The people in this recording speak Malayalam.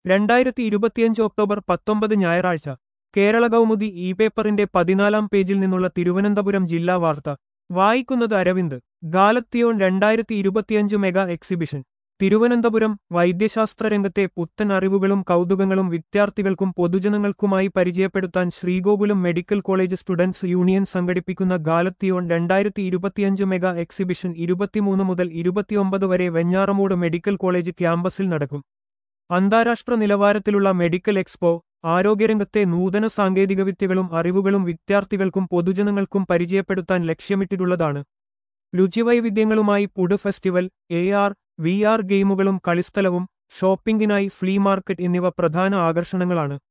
രണ്ടായിരത്തി ഇരുപത്തിയഞ്ച് ഒക്ടോബർ പത്തൊമ്പത് ഞായറാഴ്ച കേരള കൗമുദി ഇ പേപ്പറിന്റെ പതിനാലാം പേജിൽ നിന്നുള്ള തിരുവനന്തപുരം ജില്ലാ വാർത്ത വായിക്കുന്നത് അരവിന്ദ് ഗാലത്തിയോൺ രണ്ടായിരത്തി ഇരുപത്തിയഞ്ച് മെഗാ എക്സിബിഷൻ തിരുവനന്തപുരം വൈദ്യശാസ്ത്ര രംഗത്തെ പുത്തൻ അറിവുകളും കൗതുകങ്ങളും വിദ്യാർത്ഥികൾക്കും പൊതുജനങ്ങൾക്കുമായി പരിചയപ്പെടുത്താൻ Sree Gokulam medical college students union സംഘടിപ്പിക്കുന്ന ഗാലത്തിയോൺ രണ്ടായിരത്തി ഇരുപത്തിയഞ്ച് മെഗാ എക്സിബിഷൻ ഇരുപത്തിമൂന്ന് മുതൽ ഇരുപത്തിയൊമ്പത് വരെ വെഞ്ഞാറമൂട് മെഡിക്കൽ കോളേജ് ക്യാമ്പസിൽ നടക്കും അന്താരാഷ്ട്ര നിലവാരത്തിലുള്ള മെഡിക്കൽ എക്സ്പോ ആരോഗ്യരംഗത്തെ നൂതന സാങ്കേതികവിദ്യകളും അറിവുകളും വിദ്യാർത്ഥികൾക്കും പൊതുജനങ്ങൾക്കും പരിചയപ്പെടുത്താൻ ലക്ഷ്യമിട്ടിട്ടുള്ളതാണ് രുചിവൈവിധ്യങ്ങളുമായി food festival A R V R ഗെയിമുകളും കളിസ്ഥലവും ഷോപ്പിംഗിനായി ഫ്ലീ മാർക്കറ്റ് എന്നിവ പ്രധാന ആകർഷണങ്ങളാണ്